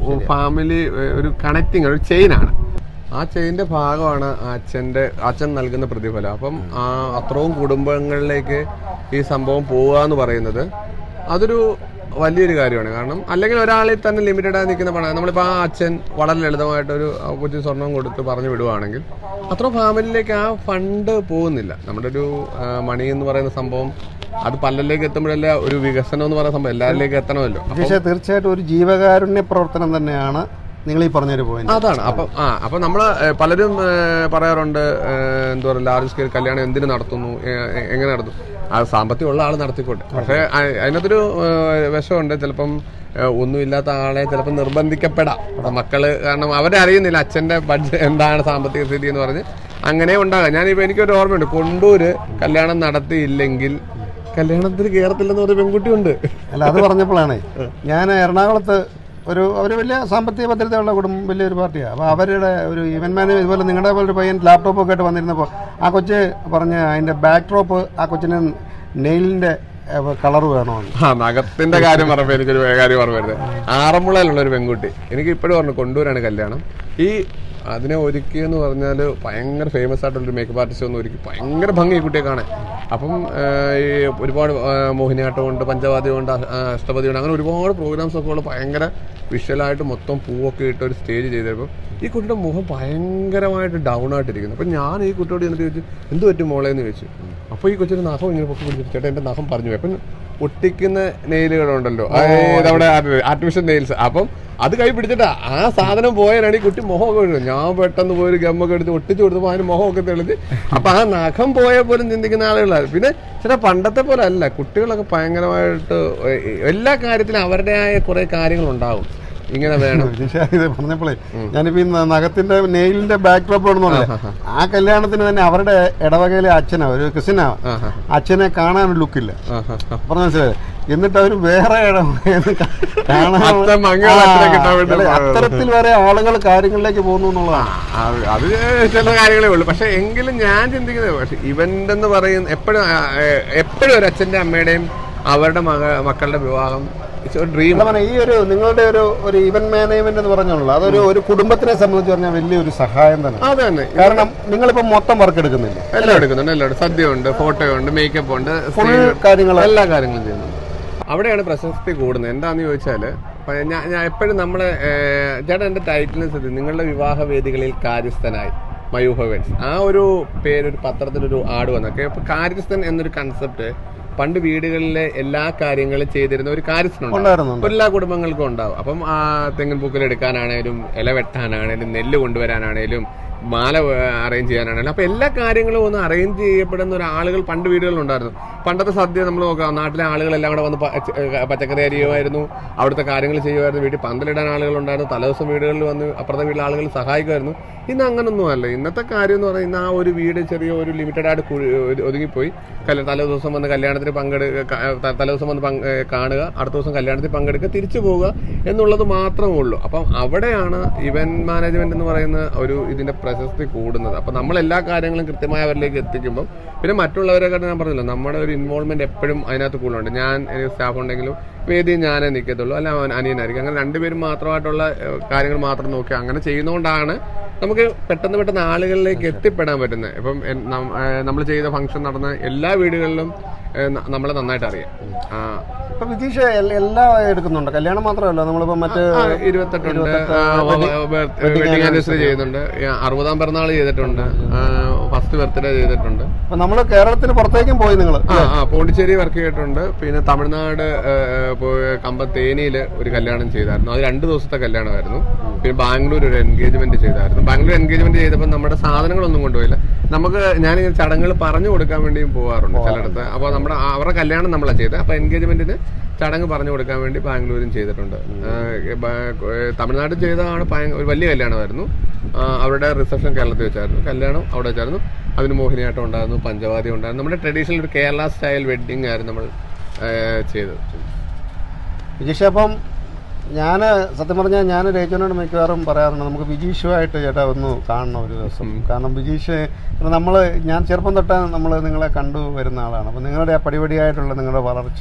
ഫാമിലി ഒരു കണക്റ്റിംഗ് ഒരു ചെയിനാണ് ആ ചെയിന്റെ ഭാഗമാണ് ആ അച്ഛന്റെ അച്ഛൻ നൽകുന്ന പ്രതിഫലം അപ്പം ആ അത്രയും കുടുംബങ്ങളിലേക്ക് ഈ സംഭവം പോവുക എന്ന് പറയുന്നത് അതൊരു വലിയൊരു കാര്യമാണ് കാരണം അല്ലെങ്കിൽ ഒരാളിൽ തന്നെ ലിമിറ്റഡ് ആയി നിൽക്കുന്ന പണം നമ്മളിപ്പോൾ ആ അച്ഛൻ വളരെ ലളിതമായിട്ട് ഒരു കൊച്ചു സ്വർണം കൊടുത്ത് പറഞ്ഞു വിടുവാണെങ്കിൽ അത്ര ഫാമിലിയിലേക്ക് ആ ഫണ്ട് പോകുന്നില്ല നമ്മുടെ ഒരു ആ, മണി എന്ന് പറയുന്ന സംഭവം അത് പലരിലേക്ക് എത്തുമ്പോഴല്ലേ ഒരു വികസനം എന്ന് പറയുന്ന സംഭവം എല്ലാവരിലേക്ക് എത്തണമല്ലോ അപ്പം പക്ഷേ തീർച്ചയായിട്ടും ഒരു ജീവകാരുണ്യ പ്രവർത്തനം തന്നെയാണ് നിങ്ങൾ ഈ പറഞ്ഞൊരു പോയിന്റ് അതാണ് അപ്പം ആ അപ്പൊ നമ്മള് ഏഹ്, പലരും ഏഹ്, പറയാറുണ്ട് ഏഹ്, എന്താ പറയുക ലാർജ് സ്കെയിൽ കല്യാണം എന്തിനു നടത്തുന്നു ഏഹ്, എങ്ങനെ നടത്തും ആ സാമ്പത്തികമുള്ള ആൾ നടത്തിക്കോട്ടെ പക്ഷേ അ- അതിനകത്തൊരു ഏഹ്, വിഷമുണ്ട് ചിലപ്പം ഏഹ്, ഒന്നുമില്ലാത്ത ആളെ ചിലപ്പോൾ നിർബന്ധിക്കപ്പെടാം അപ്പൊ മക്കള് കാരണം അവരെ അറിയുന്നില്ല അച്ഛന്റെ ബഡ്ജറ്റ് എന്താണ് സാമ്പത്തിക സ്ഥിതി എന്ന് പറഞ്ഞ് അങ്ങനെ ഉണ്ടാകാം ഞാനിപ്പോ എനിക്കൊരു ഓർമ്മയുണ്ട് കൊണ്ടൂര് കല്യാണം നടത്തിയില്ലെങ്കിൽ കല്യാണത്തിന് കയറത്തില്ലെന്ന് ഒരു പെൺകുട്ടിയുണ്ട് അല്ല അത് പറഞ്ഞപ്പോഴാണ് ഞാൻ എറണാകുളത്ത് ഒരു അവർ വലിയ സാമ്പത്തിക ഭദ്രതയുള്ള കുടുംബം വലിയൊരു പാർട്ടിയാണ് അപ്പോൾ അവരുടെ ഒരു ഇവന്റ് മാനേജ് ഇതുപോലെ നിങ്ങളുടെ പോലെ ഒരു പയ്യൻ ലാപ്ടോപ്പ് ഒക്കെ ആയിട്ട് വന്നിരുന്നപ്പോൾ ആ കൊച്ച് പറഞ്ഞ് അതിൻ്റെ ബാക്ക് ഡ്രോപ്പ് ആ കൊച്ചിന് നെയിലിൻ്റെ കളർ വേണമെന്ന് ആ നഖത്തിന്റെ കാര്യം പറഞ്ഞപ്പോ എനിക്കൊരു കാര്യം ഓർമ്മ വരുന്നത് ആറന്മുളയിലുള്ള ഒരു പെൺകുട്ടി എനിക്ക് ഇപ്പോഴും പറഞ്ഞു കൊണ്ടൂരാണ് കല്യാണം ഈ അതിനെ ഒരുക്കിയെന്ന് പറഞ്ഞാൽ ഭയങ്കര ഫേമസ് ആയിട്ടുള്ളൊരു മേക്കപ്പ് ആർട്ടിസ്റ്റ് ഒന്ന് ഒരുക്കി ഭയങ്കര ഭംഗി ഈ കുട്ടിയെ കാണാൻ അപ്പം ആ, ഈ ഒരുപാട് ആ, മോഹിനിയാട്ടം ഉണ്ട് പഞ്ചവാദ്യം ഉണ്ട് ആ, അഷ്ടപതി ഉണ്ട് അങ്ങനെ ഒരുപാട് പ്രോഗ്രാംസ് ഒക്കെ ഉള്ള ഭയങ്കര വിഷ്വലായിട്ട് മൊത്തം പൂവൊക്കെ ഇട്ട് ഒരു സ്റ്റേജ് ചെയ്തപ്പോൾ ഈ കുട്ടിയുടെ മുഖം ഭയങ്കരമായിട്ട് ഡൗൺ ആയിട്ടിരിക്കുന്നു അപ്പം ഞാൻ ഈ കുട്ടിയോട് എന്നിട്ട് ചോദിച്ചു എന്ത് പറ്റും മോളെ എന്ന് ചോദിച്ചു അപ്പോൾ ഈ കൊച്ചിന് നഖം ഇങ്ങനെ പൊക്കി പിടിച്ചിട്ട് ചേട്ടാ എൻ്റെ നഖം പറഞ്ഞു പോയി." അപ്പം ഒട്ടിക്കുന്ന നെയിലുകളുണ്ടല്ലോ നമ്മുടെ ആർട്ടിഫിഷ്യൽ നെയിൽസ് അപ്പം അത് കൈ പിടിച്ചിട്ടാ ആ സാധനം പോയാലാണ് ഈ കുട്ടി മുഖമൊക്കെ വീഴുന്നത് ഞാൻ പെട്ടെന്ന് പോയി ഒരു ഗമ്മൊക്കെ എടുത്ത് ഒട്ടിച്ചു കൊടുത്തപ്പോൾ അതിന് മുഖമൊക്കെ തെളിഞ്ഞ് അപ്പൊ ആ നഖം പോയാൽ പോലും ചിന്തിക്കുന്ന ആളുകളാണ് പിന്നെ ചേട്ടാ പണ്ടത്തെ പോലെ അല്ല കുട്ടികളൊക്കെ ഭയങ്കരമായിട്ട് എല്ലാ കാര്യത്തിലും അവരുടേതായ കുറെ കാര്യങ്ങൾ ഉണ്ടാവും ഇങ്ങനെ വേണം ജിഷ ഇത് പറഞ്ഞപ്പോഴേ ഞാനിപ്പോ ഈ നഗത്തിന്റെ നെയിലിന്റെ ബാക്ക് ഡ്രോപ്പ് ആണെന്ന് പറഞ്ഞത് ആ കല്യാണത്തിന് തന്നെ അവരുടെ ഇടവകയിലെ അച്ഛനാ ഒരു ക്രിസ്ത്യനാ ആഹാ. അച്ഛനെ കാണാൻ ലുക്കില്ല ആഹാ. പറഞ്ഞ മനസ്സിലായോ എന്നിട്ട് അവര് വേറെ ഇടവകയിൽ നിന്ന് കാ- കാണാൻ അച്ഛൻ മംഗളം അച്ഛനെ കിട്ടാൻ വേണ്ടി അല്ല, അത്തരത്തിൽ വരെ ആളുകൾ കാര്യങ്ങളിലേക്ക് പോകുന്നു എന്നുള്ളതാണ് അത് അത് ചില കാര്യങ്ങളേ ഉള്ളൂ പക്ഷെ എങ്കിലും ഞാൻ ചിന്തിക്കുന്നത് പക്ഷെ ഇവന്റ് എന്ന് പറയുന്ന എപ്പോഴും എപ്പോഴും ഒരു അച്ഛന്റെ അമ്മയുടെയും അവരുടെ മക മക്കളുടെ വിവാഹം ഇറ്റ്സ് ഒരു ഡ്രീം അല്ല പറഞ്ഞ ഈ ഒരു നിങ്ങളുടെ ഒരു ഒരു ഇവന്റ് മാനേജ്മെന്റ് എന്ന് പറഞ്ഞോളൂ അതൊരു ഒരു കുടുംബത്തിനെ സംബന്ധിച്ച് പറഞ്ഞാൽ വലിയൊരു സഹായം തന്നെ അത് തന്നെ കാരണം നിങ്ങളിപ്പോ മൊത്തം വർക്ക് എടുക്കുന്നില്ല എല്ലാം എടുക്കുന്നുണ്ട് എല്ലാം ഉണ്ട് സദ്യ ഉണ്ട് ഫോട്ടോ ഉണ്ട് മേക്കപ്പ് ഉണ്ട് ഫുൾ stage- കാര്യങ്ങൾ എല്ലാ കാര്യങ്ങളും ചെയ്യുന്നുണ്ട് അവിടെയാണ് പ്രശസ്തി കൂടുന്നത് എന്താന്ന് ചോദിച്ചാല് ഇപ്പൊ ഞാൻ ഞാൻ എപ്പോഴും നമ്മളെ ഏഹ്, ചേട്ടാ എന്റെ ടൈറ്റിലിന് ശ്രദ്ധ നിങ്ങളുടെ വിവാഹ വേദികളിൽ കാര്യസ്ഥനായി മയൂഹവൻസ് ആ ഒരു പേര് ഒരു പത്രത്തിലൊരു ആട് വന്നൊക്കെ അപ്പൊ കാര്യസ്ഥൻ എന്നൊരു കൺസെപ്റ്റ് പണ്ട് വീടുകളിലെ എല്ലാ കാര്യങ്ങളും ചെയ്തിരുന്ന ഒരു കാര്യസ്ഥനുണ്ട് ഉണ്ടായിരുന്നുണ്ട് എല്ലാ കുടുംബങ്ങൾക്കും ഉണ്ടാവും അപ്പം ആ തെങ്ങിൻ പൂക്കൽ എടുക്കാനാണേലും ഇല വെട്ടാനാണേലും നെല്ല് കൊണ്ടുവരാനാണേലും മാല അറേഞ്ച് ചെയ്യാനാണേലും അപ്പൊ എല്ലാ കാര്യങ്ങളും ഒന്ന് അറേഞ്ച് ചെയ്യപ്പെടുന്ന ഒരു ആളുകൾ പണ്ട് വീടുകളിൽ ഉണ്ടായിരുന്നു പണ്ടത്തെ സദ്യ നമ്മൾ നോക്കാം നാട്ടിലെ ആളുകളെല്ലാം കൂടെ വന്ന് പ- ച- പച്ചക്കറി അരിയുമായിരുന്നു അവിടുത്തെ കാര്യങ്ങൾ ചെയ്യുമായിരുന്നു വീട്ടിൽ പന്തലിടാൻ ആളുകളുണ്ടായിരുന്നു തലേദിവസം വീടുകളിൽ വന്ന് അപ്പുറത്തെ വീട്ടിലെ ആളുകൾ സഹായിക്കുമായിരുന്നു ഇന്ന് അങ്ങനൊന്നും അല്ല ഇന്നത്തെ കാര്യം എന്ന് പറയുന്നത് ആ ഒരു വീട് ചെറിയ ഒരു ലിമിറ്റഡ് ആയിട്ട് കുഴി- ഒരു- ഒതുങ്ങിപ്പോയി കല്യാ തലേ ദിവസം വന്ന് കല്യാണത്തിന് പങ്കെടുക്കുക തലേ ദിവസം വന്ന് പങ്ക്- ഏ, കാണുക അടുത്ത ദിവസം കല്യാണത്തിൽ പങ്കെടുക്കുക തിരിച്ചു പോവുക എന്നുള്ളത് മാത്രമേ ഉള്ളൂ അപ്പം അവിടെയാണ് ഇവന്റ് മാനേജ്മെന്റ് എന്ന് പറയുന്ന ഒരു ഇതിന്റെ പ്രശസ്തി കൂടുന്നത് അപ്പം നമ്മൾ എല്ലാ കാര്യങ്ങളും കൃത്യമായി അവരിലേക്ക് എത്തിക്കുമ്പോൾ പിന്നെ മറ്റുള്ളവരെ ഞാൻ പറഞ്ഞില്ല നമ്മുടെ ഒരു ഇൻവോൾവ്മെന്റ് എപ്പോഴും അതിനകത്ത് കൂടുതലുണ്ട് ഞാൻ എനിക്ക് സ്റ്റാഫ് ഉണ്ടെങ്കിലും വേദി ഞാനേ നിൽക്കത്തുള്ളൂ അല്ല അവൻ അനിയനായിരിക്കും അങ്ങനെ രണ്ടുപേരും മാത്രമായിട്ടുള്ള ഏഹ്, കാര്യങ്ങൾ മാത്രം നോക്കി അങ്ങനെ ചെയ്യുന്നതുകൊണ്ടാണ് നമുക്ക് പെട്ടെന്ന് പെട്ടെന്ന് ആളുകളിലേക്ക് എത്തിപ്പെടാൻ പറ്റുന്നത് ഇപ്പം നമ്മൾ ചെയ്ത ഫംഗ്ഷൻ നടന്ന എല്ലാ വീടുകളിലും ഏഹ്, ന- നമ്മളെ നന്നായിട്ട് അറിയാം ആ, ഇപ്പൊ വിജീഷ് എൽ- എല്ലാം എടുക്കുന്നുണ്ട് കല്യാണം മാത്രമല്ല നമ്മളിപ്പോ മറ്റ് ആ, ഇരുപത്തെട്ടുണ്ട് ഇരുപത്തെട്ട്, വെഡിങ് ആനിവേഴ്സറി ചെയ്യുന്നുണ്ട് ആ, അറുപതാം പിറന്നാൾ ചെയ്തിട്ടുണ്ട് ഫസ്റ്റ് ബർത്ത്ഡേ ചെയ്തിട്ടുണ്ട് ഇപ്പൊ നമ്മള് കേരളത്തിന് പുറത്തേക്കും പോയി നിങ്ങൾ ആ ആ പോണ്ടിച്ചേരി വർക്ക് ചെയ്തിട്ടുണ്ട് പിന്നെ തമിഴ്നാട് ആ, പോയ കമ്പത്തേനിയിൽ ഒരു കല്യാണം ചെയ്തായിരുന്നു അത് രണ്ട് ദിവസത്തെ കല്യാണമായിരുന്നു പിന്നെ ബാംഗ്ലൂർ ഒരു എൻഗേജ്മെന്റ് ചെയ്തായിരുന്നു ബാംഗ്ലൂർ എൻഗേജ്മെന്റ് ചെയ്തപ്പോൾ നമ്മുടെ സാധനങ്ങളൊന്നും കൊണ്ടുപോയില്ല നമുക്ക് ഞാനിങ്ങനെ ചടങ്ങുകൾ പറഞ്ഞു കൊടുക്കാൻ വേണ്ടിയും പോകാറുണ്ട് ചിലയിടത്ത് അപ്പോൾ നമ്മുടെ ആ- അവരുടെ കല്യാണം നമ്മളാണ് ചെയ്തത് അപ്പോൾ എൻഗേജ്മെന്റിന് ചടങ്ങ് പറഞ്ഞു കൊടുക്കാൻ വേണ്ടി ബാംഗ്ലൂരും ചെയ്തിട്ടുണ്ട് ആ, ബ- ഏ, തമിഴ്നാട്ടിൽ ചെയ്തതാണ് ഭയ- ഒരു വലിയ കല്യാണമായിരുന്നു ആ, അവരുടെ റിസപ്ഷൻ കേരളത്തിൽ വെച്ചായിരുന്നു കല്യാണം അവിടെ വെച്ചായിരുന്നു അതിന് മോഹിനിയാട്ടം ഉണ്ടായിരുന്നു പഞ്ചവാദ്യം ഉണ്ടായിരുന്നു നമ്മുടെ ട്രഡീഷണൽ ഒരു കേരള സ്റ്റൈൽ വെഡിങ് ആയിരുന്നു നമ്മൾ ആ, ചെയ്തത് വിജീഷ് അപ്പം ഞാൻ സത്യം പറഞ്ഞാൽ ഞാൻ രേച്ചനോട് മിക്കവാറും പറയാറുണ്ട് നമുക്ക് വിജീഷുമായിട്ട് ചേട്ടാ ഒന്ന് കാണണം ഒരു ദിവസം കാരണം വിജീഷ് നമ്മൾ ഞാൻ ചെറുപ്പം തൊട്ടേ നമ്മൾ നിങ്ങളെ കണ്ടു വരുന്ന ആളാണ് അപ്പം നിങ്ങളുടെ ആ പടിപടിയായിട്ടുള്ള നിങ്ങളുടെ വളർച്ച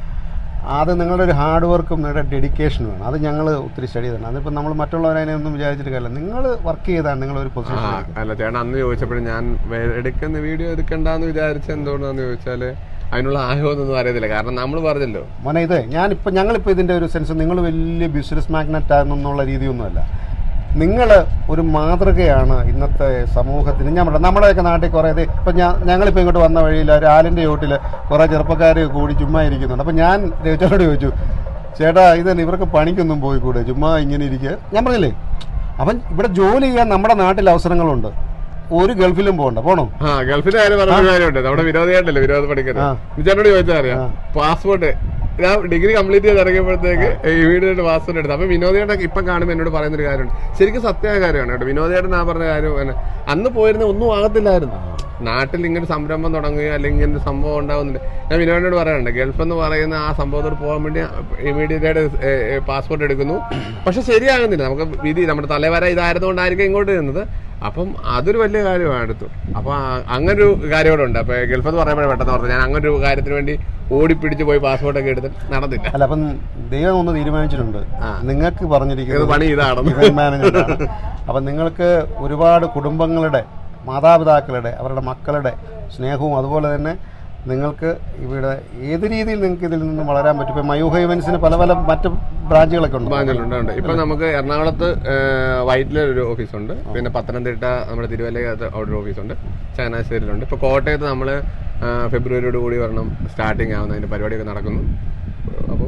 അത് നിങ്ങളുടെ ഒരു ഹാർഡ് വർക്കും നിങ്ങളുടെ ഡെഡിക്കേഷനും വേണം അത് ഞങ്ങൾ ഒത്തിരി സ്റ്റഡി ചെയ്തിട്ടുണ്ട് അതിപ്പോൾ നമ്മൾ മറ്റുള്ളവരെ ഒന്നും വിചാരിച്ചിട്ട് കാര്യമില്ല നിങ്ങൾ വർക്ക് ചെയ്താണ് നിങ്ങളൊരു ആ പൊസിഷൻ അല്ല ചേട്ടൻ അന്ന് ചോദിച്ചപ്പോഴും ഞാൻ വേ- എടുക്കുന്ന വീഡിയോ എടുക്കണ്ടെന്ന് വിചാരിച്ച എന്തുകൊണ്ടാന്ന് ചോദിച്ചാല് അതിനുള്ള ആയോന്നൊന്നും അറിയത്തില്ല കാരണം നമ്മൾ പറഞ്ഞല്ലോ മോനെ ഇത് ഞാനിപ്പോൾ ഞങ്ങളിപ്പോൾ ഇതിൻ്റെ ഒരു സെൻസ് നിങ്ങൾ വലിയ ബിസിനസ് മാഗ്നറ്റ് ആണെന്നുള്ള രീതിയൊന്നുമല്ല നിങ്ങൾ ഒരു മാതൃകയാണ് ഇന്നത്തെ സമൂഹത്തിന് ഞാൻ പറയാം നമ്മുടെയൊക്കെ നാട്ടിൽ കുറേ ഇത് ഇപ്പം ഞാൻ ഞങ്ങളിപ്പോൾ ഇങ്ങോട്ട് വന്ന വഴിയിൽ ഒരു ആലിൻ്റെ ചോട്ടിൽ കുറേ ചെറുപ്പക്കാർ കൂടി ചുമ്മാ ഇരിക്കുന്നുണ്ട് അപ്പം ഞാൻ രവിച്ചോട് ചോദിച്ചു ചേട്ടാ ഇത് തന്നെ ഇവർക്ക് പണിക്കൊന്നും പോയിക്കൂടെ ചുമ്മാ ഇങ്ങനെ ഇരിക്കുക ഞാൻ പറഞ്ഞില്ലേ അവൻ ഇവിടെ ജോലി ചെയ്യാൻ നമ്മുടെ നാട്ടിൽ അവസരങ്ങളുണ്ട് ഒരു ഗൾഫിലും പോകണ്ട പോണോ ആ ഗൾഫിന്റെ കാര്യം പറഞ്ഞ കാര്യമുണ്ട് നമ്മുടെ വിനോദയായിട്ടല്ലേ വിനോദ പഠിക്കുന്നത് ആ. വിചാരണോട് ചോദിച്ചാൽ അറിയാം പാസ്പോർട്ട് ഞാൻ ഡിഗ്രി കംപ്ലീറ്റ് ചെയ്ത് ഇറങ്ങിയപ്പോഴത്തേക്ക് ഇമീഡിയറ്റ് പാസ്പോർട്ട് എടുത്തു അപ്പൊ വിനോദയുടെ ഇപ്പം കാണുമ്പോൾ എന്നോട് പറയുന്ന ഒരു കാര്യമുണ്ട് ശരിക്കും സത്യമായ കാര്യമാണ് കേട്ടോ വിനോദയുടെ ഞാൻ പറഞ്ഞ കാര്യം തന്നെ. അന്ന് പോയിരുന്ന ഒന്നും ആകത്തില്ലായിരുന്നു നാട്ടിൽ ഇങ്ങനെ സംരംഭം തുടങ്ങുകയോ അല്ലെങ്കിൽ ഇങ്ങനെ ഒരു സംഭവം ഉണ്ടാവുന്നുണ്ട് ഞാൻ വിനോദിനോട് പറയാനുണ്ട് ഗൾഫ് എന്ന് പറയുന്ന ആ സംഭവത്തോട് പോകാൻ വേണ്ടി ഇമീഡിയറ്റ് ആയിട്ട് പാസ്പോർട്ട് എടുക്കുന്നു പക്ഷെ ശരിയാകുന്നില്ല നമുക്ക് വിധി നമ്മുടെ തലവര ഇതായിരുന്നുകൊണ്ടായിരിക്കും ഇങ്ങോട്ട് വരുന്നത് അപ്പം അതൊരു വലിയ കാര്യമാണ് അടുത്തു അപ്പൊ ആ- അങ്ങനൊരു കാര്യം കൂടെ ഉണ്ട് അപ്പൊ ഗൾഫ് എന്ന് പറയുമ്പോൾ പെട്ടെന്ന് പറഞ്ഞു ഞാൻ അങ്ങനെ ഒരു കാര്യത്തിന് വേണ്ടി ഓടിപ്പിടിച്ച് പോയി പാസ്പോർട്ട് ഒക്കെ എടുത്ത് നടന്നില്ല അല്ല അപ്പം ദൈവം ഒന്ന് തീരുമാനിച്ചിട്ടുണ്ട് നിങ്ങൾക്ക് ഇത് പറഞ്ഞിരിക്കുന്നത് പണി ഇതാണെന്ന് ഇവന്റ് മാനേജ്മെന്റാണ് അപ്പം നിങ്ങൾക്ക് ഒരുപാട് കുടുംബങ്ങളുടെ മാതാപിതാക്കളുടെ അവരുടെ മക്കളുടെ സ്നേഹവും അതുപോലെ തന്നെ നിങ്ങൾക്ക് ഇവിടെ ഏത് രീതിയിൽ നിങ്ങൾക്ക് ഇതിൽ നിന്ന് വളരാൻ പറ്റും ഇപ്പം മയൂഹ ഇവൻസിന് പല പല മറ്റ് ബ്രാഞ്ചുകളൊക്കെ ഉണ്ട് ബാങ്കുകളുണ്ട് ഉണ്ട് ഇപ്പൊ നമുക്ക് എറണാകുളത്ത് വൈറ്റിലെ ഒരു ഓഫീസുണ്ട് പിന്നെ പത്തനംതിട്ട നമ്മുടെ തിരുവല്ലയ്ക്കകത്ത് അവിടെ ഒരു ഓഫീസുണ്ട് ചങ്ങനാശ്ശേരിയിലുണ്ട് ഇപ്പൊ കോട്ടയത്ത് നമ്മൾ ഫെബ്രുവരിയോട് കൂടി വരണം സ്റ്റാർട്ടിങ് ആവുന്ന അതിന്റെ പരിപാടിയൊക്കെ നടക്കുന്നു അപ്പം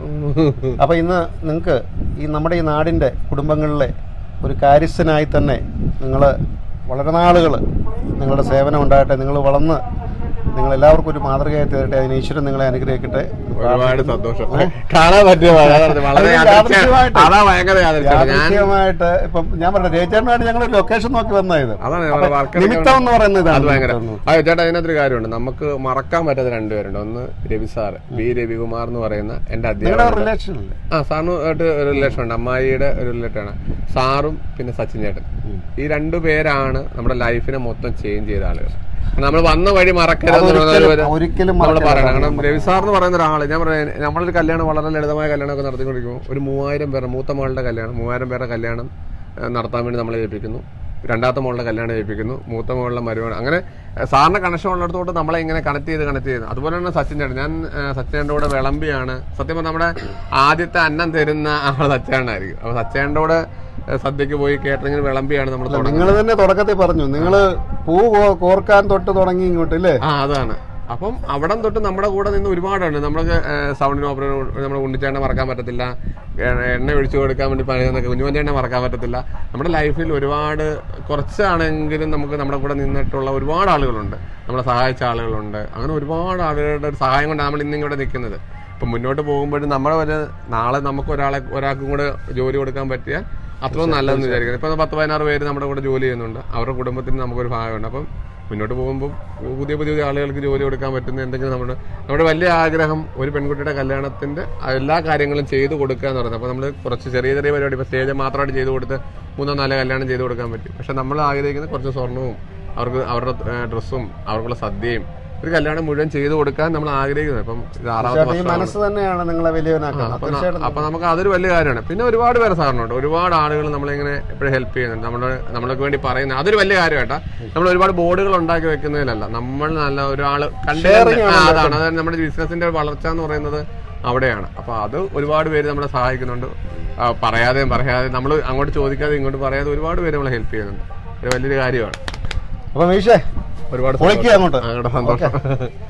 അപ്പോൾ ഇന്ന് നിങ്ങൾക്ക് ഈ നമ്മുടെ ഈ നാടിൻ്റെ കുടുംബങ്ങളിലെ ഒരു കാര്യസ്ഥനായി തന്നെ നിങ്ങൾ വളരെ നാളുകൾ നിങ്ങളുടെ സേവനം ഉണ്ടാകട്ടെ നിങ്ങൾ വളർന്ന് നിങ്ങൾ എല്ലാവർക്കും ഒരു മാതൃകയായി തീരട്ടെ അതിന് ഈശ്വരൻ നിങ്ങളെ അനുഗ്രഹിക്കട്ടെ ഒരുപാട് സന്തോഷം കാണാൻ പറ്റിയ വളരെ അത് യാദൃച്ഛികം. യാദൃച്ഛികമായിട്ട്. അതാ ഭയങ്കര യാദൃച്ഛികം. ഞാൻ യാദൃശ്യമായിട്ട് ഇപ്പം ഞാൻ പറഞ്ഞ രേച്ചേട്ടനായിട്ട് ഞങ്ങൾ ലൊക്കേഷൻ നോക്കി വന്നായത് അതാണ് അപ്പൊ ഞങ്ങളുടെ വർക്കറൊക്കെ നിമിത്തം എന്ന് പറയുന്നത് അത് ഇതാണ് ഭയങ്കര നിമിത്തം. ആ ചേട്ടാ അതിനകത്തൊരു കാര്യമുണ്ട് നമുക്ക് മറക്കാൻ പറ്റാത്ത രണ്ടുപേരുണ്ട് ഒന്ന് രവി സാറ് ബി രവികുമാർ എന്ന് പറയുന്ന എന്റെ നിങ്ങളുടെ അധ്യാപകൻ റിലേഷൻ അല്ലേ ആ സാറിനുമായിട്ട് ഒരു റിലേഷൻ ഉണ്ട് അമ്മായിയുടെ ഒരു റിലേഷൻ ആണ് സാറും പിന്നെ സച്ചിൻ ചേട്ടൻ ഈ രണ്ടു പേരാണ് നമ്മുടെ ലൈഫിനെ മൊത്തം ചേഞ്ച് ചെയ്ത ആളുകൾ നമ്മൾ വന്ന വഴി മറക്കരുത് അതൊരിക്കലും- നമ്മൾ ഒരിക്കലും പറയണം മറക്കരുത്. കാരണം രവി സാർ എന്ന് പറയുന്ന ഒരാൾ ഞാൻ പറയാം നമ്മളൊരു കല്യാണം വളരെ ലളിതമായ കല്യാണമൊക്കെ നടത്തിക്കൊണ്ടിരിക്കുമ്പോൾ ഒരു മൂവായിരം പേരുടെ മൂത്ത മകളുടെ കല്യാണം മൂവായിരം പേരുടെ കല്യാണം ഏഹ്, നടത്താൻ വേണ്ടി നമ്മളെ ഏൽപ്പിക്കുന്നു രണ്ടാമത്തെ മോളുടെ കല്യാണം ഏൽപ്പിക്കുന്നു മൂത്ത മോളുടെ മരുമകൾ അങ്ങനെ ഏഹ്, സാറിന്റെ കണക്ഷൻ ഉള്ളിടത്തോട്ട് നമ്മളെ ഇങ്ങനെ കണക്ട് ചെയ്ത് കണക്ട് ചെയ്ത് അതുപോലെ തന്നെ സച്ചിൻ ചേട്ടൻ ഞാൻ ഏഹ്, സച്ചിൻ്റെ കൂടെ വിളമ്പിയാണ് സത്യം പറഞ്ഞാൽ നമ്മുടെ ആദ്യത്തെ അന്നം തരുന്ന ആൾ സച്ചേണ്ണായിരിക്കും അപ്പൊ സച്ചേൻ്റെ കൂടെ ഏഹ്, സദ്യക്ക് പോയി കേറ്ററിങ്ങിന് വിളമ്പിയാണ് നമ്മൾ തുടങ്ങുന്നത് നിങ്ങൾ തന്നെ തുടക്കത്തിൽ പറഞ്ഞു നിങ്ങൾ പൂ കോ- കോർക്കാൻ തൊട്ട് തുടങ്ങി ഇങ്ങോട്ട് അല്ലേ ആ അതാണ് അപ്പം അവിടം തൊട്ട് നമ്മുടെ കൂടെ നിന്ന് ഒരുപാടുണ്ട് നമ്മൾക്ക് സൗണ്ടിന് ഓപ്പറേറ്റർ നമ്മുടെ ഉണ്ണിച്ചേട്ടനെ മറക്കാൻ പറ്റത്തില്ല എ- എണ്ണ ഒഴിച്ചു കൊടുക്കാൻ വേണ്ടി പണിയുന്നൊക്കെ കുഞ്ഞുമഞ്ചേട്ടനെ മറക്കാൻ പറ്റത്തില്ല നമ്മുടെ ലൈഫിൽ ഒരുപാട് കുറച്ചാണെങ്കിലും നമുക്ക് നമ്മുടെ കൂടെ നിന്നിട്ടുള്ള ഒരുപാട് ആളുകളുണ്ട് നമ്മളെ സഹായിച്ച ആളുകളുണ്ട് അങ്ങനെ ഒരുപാട് ആളുകളുടെ ഒരു സഹായം കൊണ്ടാണ് നമ്മൾ ഇന്നിങ്ങോട്ട് നിൽക്കുന്നത് ഇപ്പം മുന്നോട്ട് പോകുമ്പോഴും നമ്മുടെ ഒരു നാളെ നമുക്ക് ഒരാളെ ഒരാൾക്കും കൂടെ ജോലി കൊടുക്കാൻ പറ്റിയാൽ അത്രയും നല്ലതെന്ന് വിചാരിക്കുന്നത് ഇപ്പം പത്ത് പതിനാറ് പേര് നമ്മുടെ കൂടെ ജോലി ചെയ്യുന്നുണ്ട് അവരുടെ കുടുംബത്തിന് നമുക്കൊരു ഭാഗമുണ്ട് അപ്പം മുന്നോട്ട് പോകുമ്പോൾ പുതിയ പുതിയ പുതിയ ആളുകൾക്ക് ജോലി കൊടുക്കാൻ പറ്റുന്ന എന്തെങ്കിലും നമ്മുടെ നമ്മുടെ വലിയ ആഗ്രഹം ഒരു പെൺകുട്ടിയുടെ കല്യാണത്തിന്റെ എല്ലാ കാര്യങ്ങളും ചെയ്തു കൊടുക്കുക എന്ന് പറയുന്നത് അപ്പോൾ നമ്മൾ കുറച്ച് ചെറിയ ചെറിയ പരിപാടി ഇപ്പോൾ സ്റ്റേജ് മാത്രമായിട്ട് ചെയ്തു കൊടുത്ത് മൂന്നോ നാലോ കല്യാണം ചെയ്തു കൊടുക്കാൻ പറ്റും പക്ഷെ നമ്മൾ ആഗ്രഹിക്കുന്നത് കുറച്ച് സ്വർണവും അവർക്ക് അവരുടെ ഡ്രസ്സും അവർക്കുള്ള സദ്യയും ഒരു കല്യാണം മുഴുവൻ ചെയ്തു കൊടുക്കാൻ നമ്മൾ ആഗ്രഹിക്കുന്നത് അപ്പം ഇത് ആറാമത്തെ ഈ വർഷമാണ് മനസ്സ് തന്നെയാണ് നിങ്ങളെ വലിയവനാക്കുന്നത് അപ്പൊ ന- തീർച്ചയായിട്ടും അപ്പൊ നമുക്ക് അതൊരു വലിയ കാര്യമാണ് പിന്നെ ഒരുപാട് പേര് സാറിനുണ്ട് ഒരുപാട് ആളുകൾ നമ്മളിങ്ങനെ എപ്പോഴും ഹെൽപ്പ് ചെയ്യുന്നുണ്ട് നമ്മുടെ നമ്മൾക്ക് വേണ്ടി പറയുന്നത് അതൊരു വലിയ കാര്യമായിട്ടാ നമ്മൾ ഒരുപാട് ബോർഡുകൾ ഉണ്ടാക്കി വെക്കുന്നതിലല്ല നമ്മൾ നല്ല ഒരാൾ കണ്ടു Sharing ആണ് അതാണ് അതായത് നമ്മുടെ ബിസിനസിന്റെ വളർച്ച എന്ന് പറയുന്നത് അവിടെയാണ് അപ്പൊ അത് ഒരുപാട് പേര് നമ്മളെ സഹായിക്കുന്നുണ്ട് ആ, പറയാതെയും പറയാതെ നമ്മൾ അങ്ങോട്ട് ചോദിക്കാതെ ഇങ്ങോട്ട് പറയാതെ ഒരുപാട് പേര് നമ്മളെ ഹെൽപ്പ് ചെയ്യുന്നുണ്ട് ഒരു വലിയൊരു കാര്യമാണ് അപ്പൊ മീഷേ ഒരുപാട് പൊളിക്കുക അങ്ങോട്ട് അങ്ങോട്ട് സന്തോഷം